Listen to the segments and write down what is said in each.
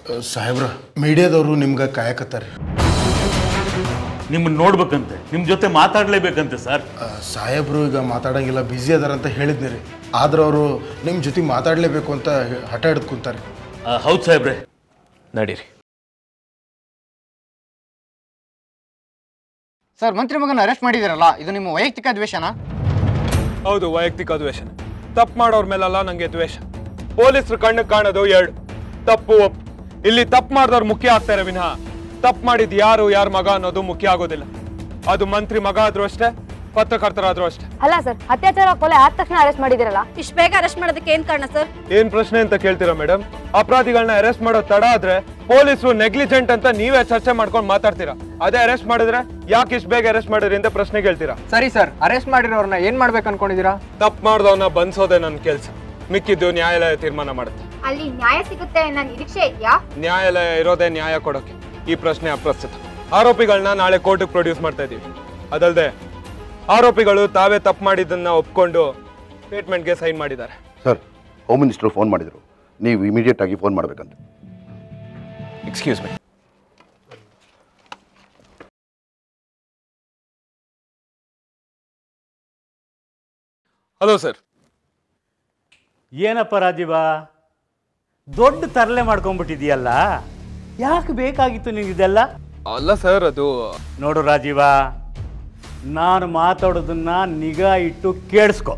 ಸಾಹೇಬ್ರ ಮೀಡಿಯಾದವರು ನಿಮ್ಗೆ ಕಾಯಕತ್ತಾರೆ ನಿಮ್ಮನ್ನ ನೋಡ್ಬೇಕಂತೆ ನಿಮ್ಮ ಜೊತೆ ಮಾತಾಡ್ಲೇಬೇಕಂತೆ ಸರ್ ಸಾಹೇಬ್ರು ಈಗ ಮಾತಾಡಂಗಿಲ್ಲ ಬ್ಯುಸಿ ಅದಾರಂತ ಹೇಳಿದ್ನಿ ರೀ ಆದ್ರೆ ಅವರು ನಿಮ್ಮ ಜೊತೆ ಮಾತಾಡಲೇಬೇಕು ಅಂತ ಹೆ- ಹಠ ಹಿಡ್ದು ಕುಂತಾರೆ ಹೌದು ಸಾಹೇಬ್ರೆ ನಡೀರಿ ಸರ್ ಮಂತ್ರಿ ಮಗನ ಅರೆಸ್ಟ್ ಮಾಡಿದಿರಲ್ಲ ಇದು ನಿಮ್ಮ ವೈಯಕ್ತಿಕ ದ್ವೇಷನಾ ಹೌದು ವೈಯಕ್ತಿಕ ದ್ವೇಷ ತಪ್ಪು ಮಾಡೋರ್ ಮೇಲೆಲ್ಲ ನಂಗೆ ದ್ವೇಷ ಪೊಲೀಸರು ಕಣ್ಣಿಗೆ ಕಾಣೋದು ಎರಡು ತಪ್ಪು ಒಪ್ಪು ಇಲ್ಲಿ ತಪ್ಪು ಮಾಡಿದವ್ರು ಮುಖ್ಯ ಆಗ್ತಾರೆ ವಿನಃ ತಪ್ಪು ಮಾಡಿದ್ ಯಾರು ಯಾರ ಮಗ ಅನ್ನೋದು ಮುಖ್ಯ ಆಗೋದಿಲ್ಲ ಅದು ಮಂತ್ರಿ ಮಗ ಆದ್ರೂ ಅಷ್ಟೇ ಪತ್ರಕರ್ತರಾದ್ರೂ ಅಷ್ಟೇ ಅಲ್ಲ ಸರ್ ಅತ್ಯಾಚಾರ ಕೊಲೆ ಆದ ತಕ್ಷಣ ಅರೆಸ್ಟ್ ಮಾಡಿದಿರಲ್ಲ ಇಷ್ಟು ಬೇಗ ಅರೆಸ್ಟ್ ಮಾಡೋದಕ್ಕೆ ಏನ್ ಕಾರಣ ಸರ್ ಏನ್ ಪ್ರಶ್ನೆ ಅಂತ ಕೇಳ್ತೀರಾ ಮೇಡಮ್ ಅಪರಾಧಿಗಳನ್ನ ಅರೆಸ್ಟ್ ಮಾಡೋ ತಡ ಆದ್ರೆ ಪೊಲೀಸರು ನೆಗ್ಲಿಜೆಂಟ್ ಅಂತ ನೀವೇ ಚರ್ಚೆ ಮಾಡ್ಕೊಂಡು ಮಾತಾಡ್ತೀರಾ ಅದೇ ಅರೆಸ್ಟ್ ಮಾಡಿದ್ರೆ ಯಾಕೆ ಇಷ್ಟು ಬೇಗ ಅರೆಸ್ಟ್ ಮಾಡಿದ್ರಿ ಅಂತ ಪ್ರಶ್ನೆ ಕೇಳ್ತೀರಾ ಸರಿ ಸರ್ ಅರೆಸ್ಟ್ ಮಾಡಿರೋರ್ನ ಏನ್ ಮಾಡ್ಬೇಕು ಅನ್ಕೊಂಡಿದೀರಾ ತಪ್ಪು ಮಾಡ್ದವನ್ನ ಬಂಧಿಸೋದೇ ನನ್ನ ಕೆಲಸ ಮಿಕ್ಕಿದ್ದು ನ್ಯಾಯಾಲಯ ತೀರ್ಮಾನ ಮಾಡುತ್ತೆ ಅಲ್ಲಿ ನ್ಯಾಯ ಸಿಗುತ್ತೆ ಅನ್ನೋ ನಿರೀಕ್ಷೆ ಇದೆಯಾ ನ್ಯಾಯಾಲಯ ಇರೋದೇ ನ್ಯಾಯ ಕೊಡೋಕೆ ಈ ಪ್ರಶ್ನೆ ಅಪ್ರಸ್ತುತ ಆರೋಪಿಗಳನ್ನ ನಾಳೆ ಕೋರ್ಟಿಗೆ ಪ್ರೊಡ್ಯೂಸ್ ಮಾಡ್ತಾ ಇದ್ದೀವಿ ಅದಲ್ಲದೆ ಆರೋಪಿಗಳು ತಾವೇ ತಪ್ಪು ಮಾಡಿದ್ದನ್ನ ಒಪ್ಕೊಂಡು ಸ್ಟೇಟ್ಮೆಂಟ್ಗೆ ಸೈನ್ ಮಾಡಿದ್ದಾರೆ ಸರ್ ಹೋಮ್ ಮಿನಿಸ್ಟರ್ ಫೋನ್ ಮಾಡಿದರು ನೀವು ಇಮಿಡಿಯೇಟ್ ಆಗಿ ಫೋನ್ ಮಾಡಬೇಕಂತ ಎಕ್ಸ್ಕ್ಯೂಸ್ ಮೀ ಹಲೋ ಸರ್ ಏನಪ್ಪ ರಾಜೀವ ದೊಡ್ಡ ತರಲೆ ಮಾಡ್ಕೊಂಡ್ಬಿಟ್ಟಿದೀಯಲ್ಲ ಯಾಕೆ ಬೇಕಾಗಿತ್ತು ನಿನಗಿದೆಲ್ಲ ಅಲ್ಲ ಸರ್ ಅದು ನೋಡು ರಾಜೀವ ನಾನು ಮಾತಾಡೋದನ್ನ ನಿಗಾ ಇಟ್ಟು ಕೇಳಿಸ್ಕೊ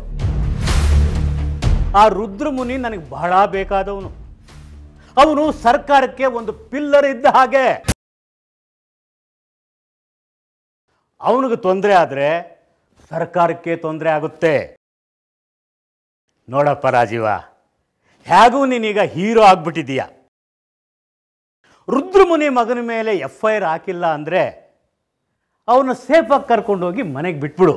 ಆ ರುದ್ರಮುನಿ ನನಗೆ ಬಹಳ ಬೇಕಾದವನು ಅವನು ಸರ್ಕಾರಕ್ಕೆ ಒಂದು ಪಿಲ್ಲರ್ ಇದ್ದ ಹಾಗೆ ಅವನಿಗೆ ತೊಂದರೆ ಆದರೆ ಸರ್ಕಾರಕ್ಕೆ ತೊಂದರೆ ಆಗುತ್ತೆ ನೋಡಪ್ಪ ರಾಜೀವ ಹೇಗೂ ನೀನೀಗ ಹೀರೋ ಆಗ್ಬಿಟ್ಟಿದೀಯ ರುದ್ರಮುನಿ ಮಗನ ಮೇಲೆ ಎಫ್ ಐ ಆರ್ ಹಾಕಿಲ್ಲ ಅಂದರೆ ಅವನ್ನ ಸೇಫಾಗಿ ಕರ್ಕೊಂಡೋಗಿ ಮನೆಗೆ ಬಿಟ್ಬಿಡು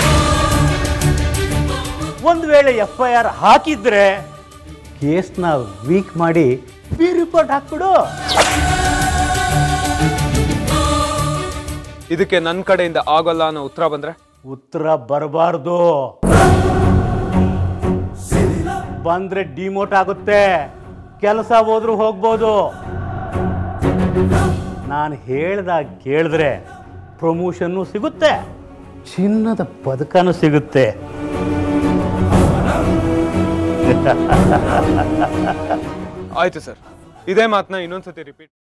ಒಂದು ವೇಳೆ ಎಫ್ ಐ ಆರ್ ಹಾಕಿದ್ರೆ ಕೇಸ್ನ ವೀಕ್ ಮಾಡಿ ಬಿ ರಿಪೋರ್ಟ್ ಹಾಕ್ಬಿಡು ಇದಕ್ಕೆ ನನ್ನ ಕಡೆಯಿಂದ ಆಗೋಲ್ಲ ಅನ್ನೋ ಉತ್ತರ ಬಂದ್ರೆ ಉತ್ತರ ಬರಬಾರ್ದು ಬಂದ್ರೆ ಡಿಮೋಟ್ ಆಗುತ್ತೆ ಕೆಲಸ ಹೋದ್ರೂ ಹೋಗ್ಬೋದು ನಾನು ಹೇಳ್ದಾಗ ಕೇಳಿದ್ರೆ ಪ್ರಮೋಷನ್ನು ಸಿಗುತ್ತೆ ಚಿನ್ನದ ಪದಕನೂ ಸಿಗುತ್ತೆ ಆಯ್ತು ಸರ್ ಇದೇ ಮಾತನ್ನ ಇನ್ನೊಂದ್ಸತಿ ರಿಪೀಟ್